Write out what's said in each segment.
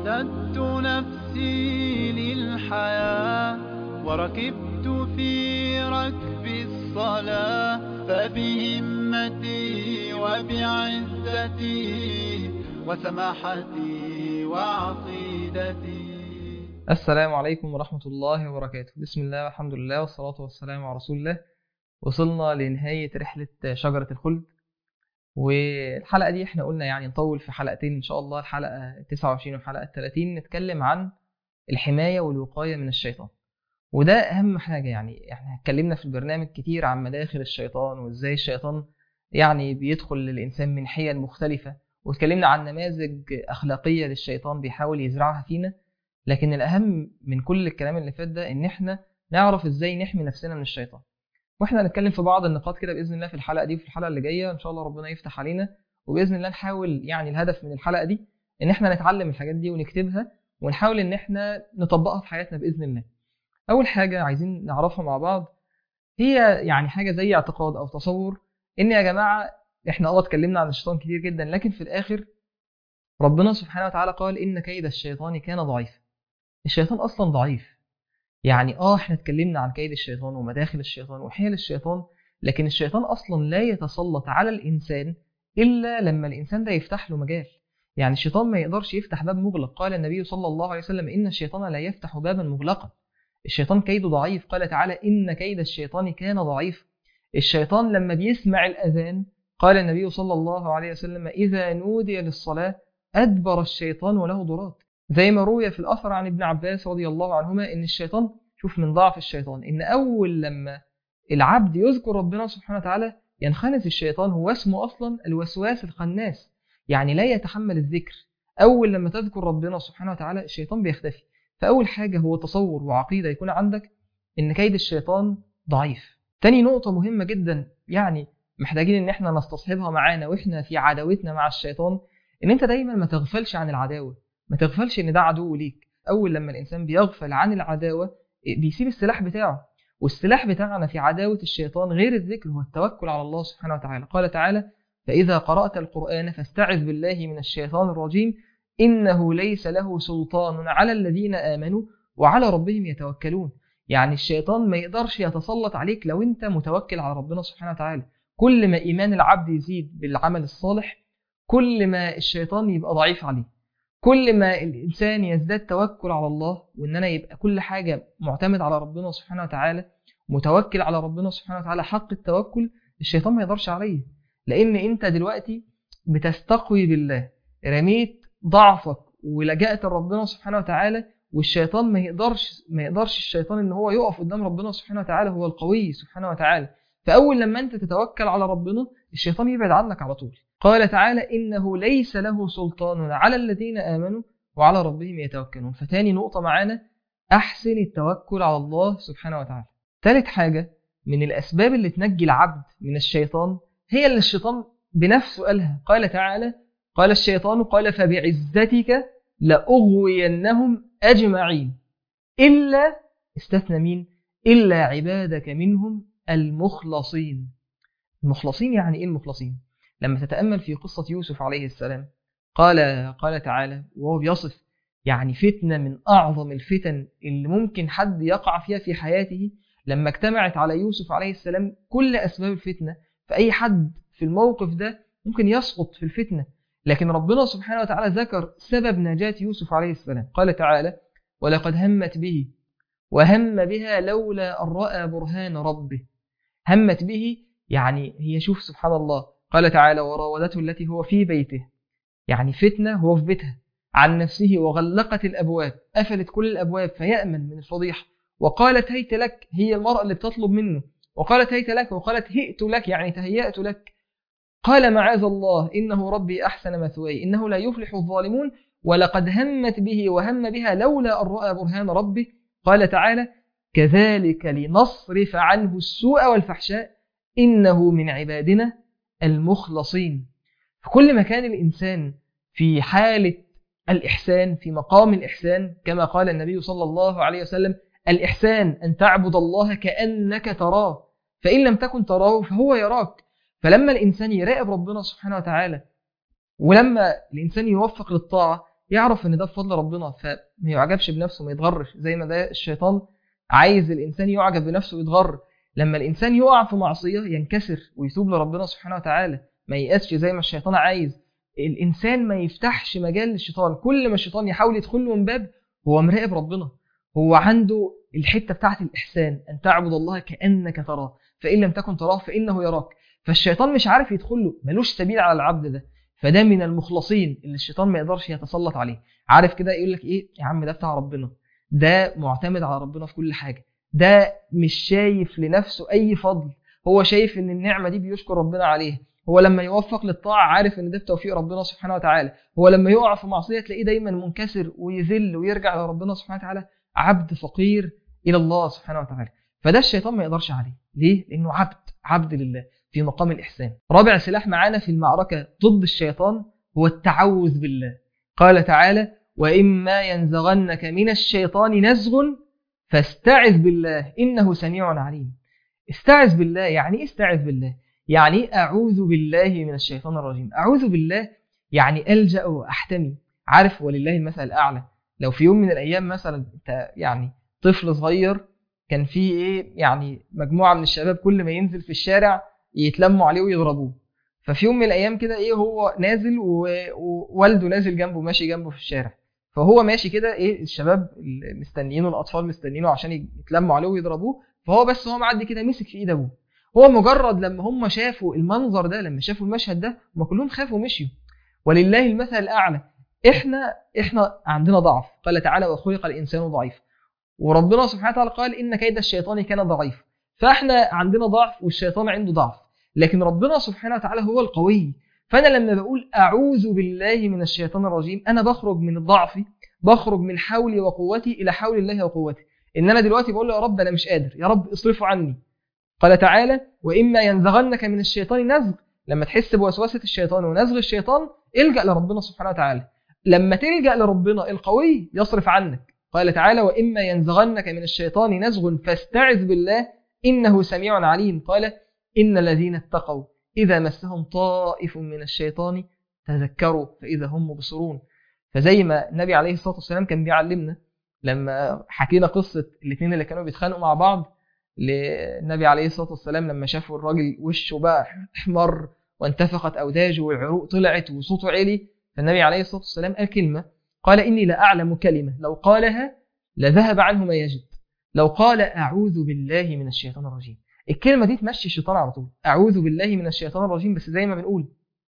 أعددت نفسي للحياة وركبت في ركب الصلاة فبهمتي وبعزتي وسماحتي وعقيدتي السلام عليكم ورحمة الله وبركاته بسم الله والحمد لله والصلاة والسلام على رسول الله وصلنا لنهاية رحلة شجرة الخلد والحلقة دي احنا قلنا يعني نطول في حلقتين ان شاء الله الحلقة 29 والحلقة 30 نتكلم عن الحماية والوقاية من الشيطان وده اهم حاجة يعني احنا اتكلمنا في البرنامج كتير عن مداخل الشيطان وازاي الشيطان يعني بيدخل للإنسان من حيل مختلفة واتكلمنا عن نماذج أخلاقية للشيطان بيحاول يزرعها فينا لكن الأهم من كل الكلام اللي فات ده إن إحنا نعرف إزاي نحمي نفسنا من الشيطان واحنا هنتكلم في بعض النقاط كده باذن الله في الحلقه دي وفي الحلقه اللي جايه ان شاء الله ربنا يفتح علينا وباذن الله نحاول يعني الهدف من الحلقه دي ان احنا نتعلم الحاجات دي ونكتبها ونحاول ان احنا نطبقها في حياتنا باذن الله اول حاجه عايزين نعرفها مع بعض هي يعني حاجه زي اعتقاد او تصور ان يا جماعه احنا اه اتكلمنا عن الشيطان كتير جدا لكن في الاخر ربنا سبحانه وتعالى قال ان كيد الشيطان كان ضعيفا الشيطان اصلا ضعيف يعني اه احنا اتكلمنا عن كيد الشيطان ومداخل الشيطان وحيل الشيطان لكن الشيطان اصلا لا يتسلط على الانسان الا لما الانسان ده يفتح له مجال يعني الشيطان ما يقدرش يفتح باب مغلق قال النبي صلى الله عليه وسلم ان الشيطان لا يفتح بابا مغلقا الشيطان كيده ضعيف قال تعالى ان كيد الشيطان كان ضعيف الشيطان لما بيسمع الاذان قال النبي صلى الله عليه وسلم اذا نودي للصلاه ادبر الشيطان وله ضرات زي ما روي في الأثر عن ابن عباس رضي الله عنهما إن الشيطان شوف من ضعف الشيطان إن أول لما العبد يذكر ربنا سبحانه وتعالى ينخنس الشيطان هو اسمه أصلا الوسواس الخناس يعني لا يتحمل الذكر أول لما تذكر ربنا سبحانه وتعالى الشيطان بيختفي فأول حاجة هو تصور وعقيدة يكون عندك إن كيد الشيطان ضعيف تاني نقطة مهمة جدا يعني محتاجين إن احنا نستصحبها معانا وإحنا في عداوتنا مع الشيطان إن أنت دايما ما تغفلش عن العداوة ما تغفلش ان ده عدو ليك اول لما الانسان بيغفل عن العداوه بيسيب السلاح بتاعه والسلاح بتاعنا في عداوه الشيطان غير الذكر هو التوكل على الله سبحانه وتعالى قال تعالى فاذا قرات القران فاستعذ بالله من الشيطان الرجيم انه ليس له سلطان على الذين امنوا وعلى ربهم يتوكلون يعني الشيطان ما يقدرش يتسلط عليك لو انت متوكل على ربنا سبحانه وتعالى كل ما ايمان العبد يزيد بالعمل الصالح كل ما الشيطان يبقى ضعيف عليه كل ما الانسان يزداد توكل على الله وان انا يبقى كل حاجه معتمد على ربنا سبحانه وتعالى متوكل على ربنا سبحانه وتعالى حق التوكل الشيطان ما يقدرش عليه لان انت دلوقتي بتستقوي بالله رميت ضعفك ولجأت لربنا سبحانه وتعالى والشيطان ما يقدرش ما يقدرش الشيطان ان هو يقف قدام ربنا سبحانه وتعالى هو القوي سبحانه وتعالى فاول لما انت تتوكل على ربنا الشيطان يبعد عنك على طول قال تعالى إنه ليس له سلطان على الذين آمنوا وعلى ربهم يتوكلون فتاني نقطة معانا أحسن التوكل على الله سبحانه وتعالى ثالث حاجة من الأسباب اللي تنجي العبد من الشيطان هي اللي الشيطان بنفسه قالها قال تعالى قال الشيطان قال فبعزتك لأغوينهم أجمعين إلا استثنى مين إلا عبادك منهم المخلصين المخلصين يعني إيه المخلصين لما تتأمل في قصة يوسف عليه السلام قال قال تعالى وهو بيصف يعني فتنة من أعظم الفتن اللي ممكن حد يقع فيها في حياته لما اجتمعت على يوسف عليه السلام كل أسباب الفتنة فأي حد في الموقف ده ممكن يسقط في الفتنة لكن ربنا سبحانه وتعالى ذكر سبب نجاة يوسف عليه السلام قال تعالى ولقد همت به وهم بها لولا أن رأى برهان ربه همت به يعني هي شوف سبحان الله قال تعالى وراودته التي هو في بيته يعني فتنة هو في بيتها عن نفسه وغلقت الأبواب قفلت كل الأبواب فيأمن من الفضيحة وقالت هيت لك هي المرأة اللي بتطلب منه وقالت هيت لك وقالت هئت لك يعني تهيأت لك قال معاذ الله إنه ربي أحسن مثواي إنه لا يفلح الظالمون ولقد همت به وهم بها لولا أن رأى برهان ربه قال تعالى كذلك لنصرف عنه السوء والفحشاء إنه من عبادنا المخلصين فكل ما كان الإنسان في حالة الإحسان في مقام الإحسان كما قال النبي صلى الله عليه وسلم الإحسان أن تعبد الله كأنك تراه فإن لم تكن تراه فهو يراك فلما الإنسان يراقب ربنا سبحانه وتعالى ولما الإنسان يوفق للطاعة يعرف ان ده بفضل ربنا فما يعجبش بنفسه ما يتغرش زي ما ده الشيطان عايز الانسان يعجب بنفسه ويتغر لما الانسان يقع في معصيه ينكسر ويتوب لربنا سبحانه وتعالى ما ييأسش زي ما الشيطان عايز الانسان ما يفتحش مجال للشيطان كل ما الشيطان يحاول يدخل له من باب هو مراقب ربنا هو عنده الحته بتاعت الاحسان ان تعبد الله كانك تراه فان لم تكن تراه فانه يراك فالشيطان مش عارف يدخل له ملوش سبيل على العبد ده فده من المخلصين اللي الشيطان ما يقدرش يتسلط عليه عارف كده يقول لك ايه يا عم ده بتاع ربنا ده معتمد على ربنا في كل حاجه ده مش شايف لنفسه اي فضل هو شايف ان النعمه دي بيشكر ربنا عليها هو لما يوفق للطاعه عارف ان ده بتوفيق ربنا سبحانه وتعالى هو لما يقع في معصيه تلاقيه دايما منكسر ويذل ويرجع لربنا سبحانه وتعالى عبد فقير الى الله سبحانه وتعالى فده الشيطان ما يقدرش عليه ليه لانه عبد عبد لله في مقام الإحسان رابع سلاح معانا في المعركة ضد الشيطان هو التعوذ بالله قال تعالى وإما ينزغنك من الشيطان نزغ فاستعذ بالله إنه سميع عليم استعذ بالله يعني إيه استعذ بالله يعني أعوذ بالله من الشيطان الرجيم أعوذ بالله يعني ألجأ وأحتمي عارف ولله المثل الأعلى لو في يوم من الأيام مثلا أنت يعني طفل صغير كان في إيه يعني مجموعة من الشباب كل ما ينزل في الشارع يتلموا عليه ويضربوه ففي يوم من الايام كده ايه هو نازل ووالده نازل جنبه ماشي جنبه في الشارع فهو ماشي كده ايه الشباب مستنيينه الاطفال مستنيينه عشان يتلموا عليه ويضربوه فهو بس هو معدي كده مسك في ايد ابوه هو مجرد لما هم شافوا المنظر ده لما شافوا المشهد ده هم كلهم خافوا ومشيوا ولله المثل الاعلى احنا احنا عندنا ضعف قال تعالى وخلق الانسان ضعيف وربنا سبحانه وتعالى قال ان كيد الشيطان كان ضعيف فاحنا عندنا ضعف والشيطان عنده ضعف لكن ربنا سبحانه وتعالى هو القوي فانا لما بقول اعوذ بالله من الشيطان الرجيم انا بخرج من ضعفي بخرج من حولي وقوتي الى حول الله وقوتي ان انا دلوقتي بقول له يا رب انا مش قادر يا رب اصرفه عني قال تعالى واما ينزغنك من الشيطان نزغ لما تحس بوسوسه الشيطان ونزغ الشيطان الجا لربنا سبحانه وتعالى لما تلجا لربنا القوي يصرف عنك قال تعالى واما ينزغنك من الشيطان نزغ فاستعذ بالله انه سميع عليم قال إن الذين اتقوا إذا مسهم طائف من الشيطان تذكروا فإذا هم مبصرون فزي ما النبي عليه الصلاة والسلام كان بيعلمنا لما حكينا قصة الاثنين اللي كانوا بيتخانقوا مع بعض للنبي عليه الصلاة والسلام لما شافوا الراجل وشه بقى احمر وانتفخت أوداجه والعروق طلعت وصوته عالي فالنبي عليه الصلاة والسلام قال كلمة قال إني لأعلم كلمة لو قالها لذهب عنه ما يجد لو قال أعوذ بالله من الشيطان الرجيم الكلمة دي تمشي الشيطان على طول أعوذ بالله من الشيطان الرجيم بس زي ما بنقول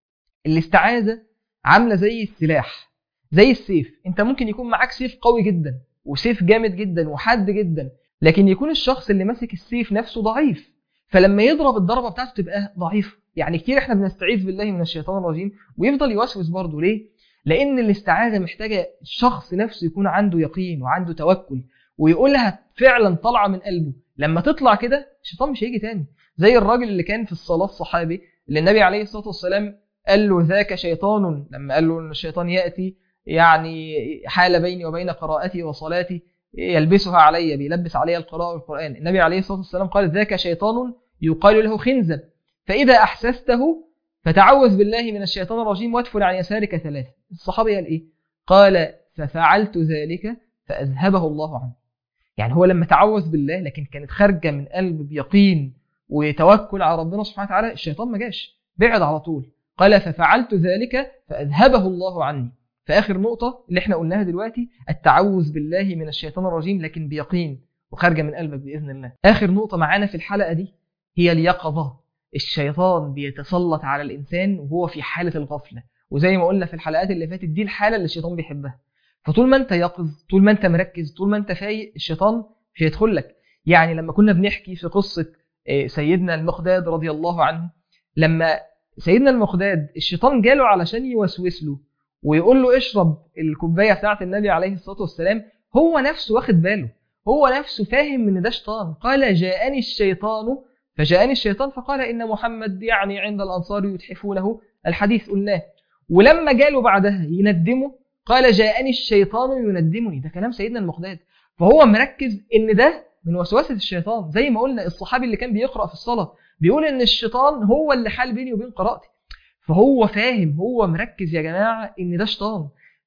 الاستعاذة عاملة زي السلاح زي السيف انت ممكن يكون معاك سيف قوي جدا وسيف جامد جدا وحاد جدا لكن يكون الشخص اللي ماسك السيف نفسه ضعيف فلما يضرب الضربة بتاعته تبقى ضعيفة يعني كتير احنا بنستعيذ بالله من الشيطان الرجيم ويفضل يوسوس برضه ليه؟ لأن الاستعاذة محتاجة الشخص نفسه يكون عنده يقين وعنده توكل ويقولها فعلا طالعة من قلبه لما تطلع كده الشيطان مش هيجي تاني زي الراجل اللي كان في الصلاة الصحابي اللي النبي عليه الصلاة والسلام قال له ذاك شيطان لما قال له ان الشيطان يأتي يعني حال بيني وبين قراءتي وصلاتي يلبسها علي بيلبس علي القراءة والقرآن النبي عليه الصلاة والسلام قال ذاك شيطان يقال له خنزب فإذا أحسسته فتعوذ بالله من الشيطان الرجيم وادفل عن يسارك ثلاثة الصحابي قال إيه قال ففعلت ذلك فأذهبه الله عنه يعني هو لما تعوذ بالله لكن كانت خارجة من قلب بيقين وتوكل على ربنا سبحانه وتعالى الشيطان ما جاش بعد على طول قال ففعلت ذلك فأذهبه الله عني فآخر نقطة اللي احنا قلناها دلوقتي التعوذ بالله من الشيطان الرجيم لكن بيقين وخارجة من قلبك بإذن الله آخر نقطة معانا في الحلقة دي هي اليقظة الشيطان بيتسلط على الإنسان وهو في حالة الغفلة وزي ما قلنا في الحلقات اللي فاتت دي الحالة اللي الشيطان بيحبها فطول ما انت يقظ طول ما انت مركز طول ما انت فايق الشيطان مش هيدخل لك يعني لما كنا بنحكي في قصة سيدنا المقداد رضي الله عنه لما سيدنا المقداد الشيطان جاله علشان يوسوس له ويقول له اشرب الكوبايه بتاعه النبي عليه الصلاه والسلام هو نفسه واخد باله هو نفسه فاهم ان ده شيطان قال جاءني الشيطان فجاءني الشيطان فقال ان محمد يعني عند الانصار يتحفونه الحديث قلناه ولما جاله بعدها يندمه قال جاءني الشيطان يندمني ده كلام سيدنا المقداد فهو مركز ان ده من وسوسه الشيطان زي ما قلنا الصحابي اللي كان بيقرا في الصلاه بيقول ان الشيطان هو اللي حال بيني وبين قراءتي فهو فاهم هو مركز يا جماعه ان ده شيطان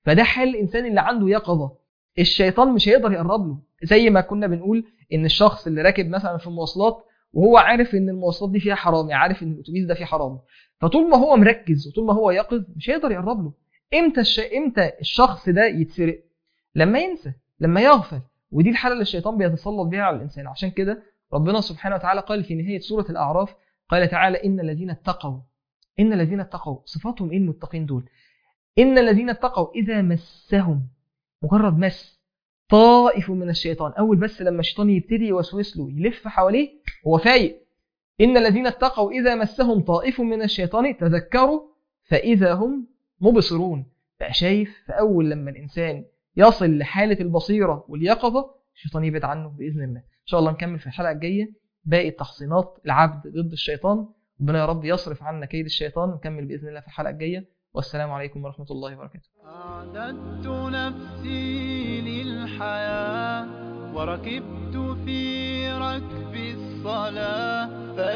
فده حال الانسان اللي عنده يقظه الشيطان مش هيقدر يقرب له زي ما كنا بنقول ان الشخص اللي راكب مثلا في المواصلات وهو عارف ان المواصلات دي فيها حرام يعني عارف ان الاتوبيس ده فيه حرام فطول ما هو مركز وطول ما هو يقظ مش هيقدر يقرب له امتى الش... امتى الشخص ده يتسرق لما ينسى لما يغفل ودي الحاله اللي الشيطان بيتسلط بيها على الانسان عشان كده ربنا سبحانه وتعالى قال في نهايه سوره الاعراف قال تعالى ان الذين اتقوا ان الذين اتقوا صفاتهم ايه المتقين دول ان الذين اتقوا اذا مسهم مجرد مس طائف من الشيطان اول بس لما الشيطان يبتدي يوسوس له يلف حواليه هو فايق ان الذين اتقوا اذا مسهم طائف من الشيطان تذكروا فاذا هم مبصرون بقى شايف فاول لما الانسان يصل لحاله البصيره واليقظه الشيطان يبعد عنه باذن الله ان شاء الله نكمل في الحلقه الجايه باقي تحصينات العبد ضد الشيطان ربنا يا رب يصرف عنا كيد الشيطان نكمل باذن الله في الحلقه الجايه والسلام عليكم ورحمه الله وبركاته أعددت نفسي للحياة وركبت في ركب الصلاة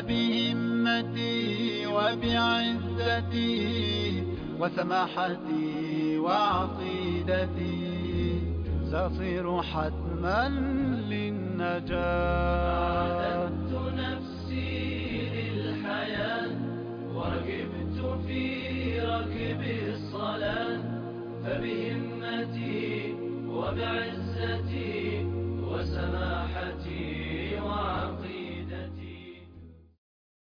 فبهمتي وبعزتي وسماحتي وعقيدتي سأصير حتما للنجاة أعددت نفسي للحياة وركبت في ركب الصلاة فبهمتي وبعزتي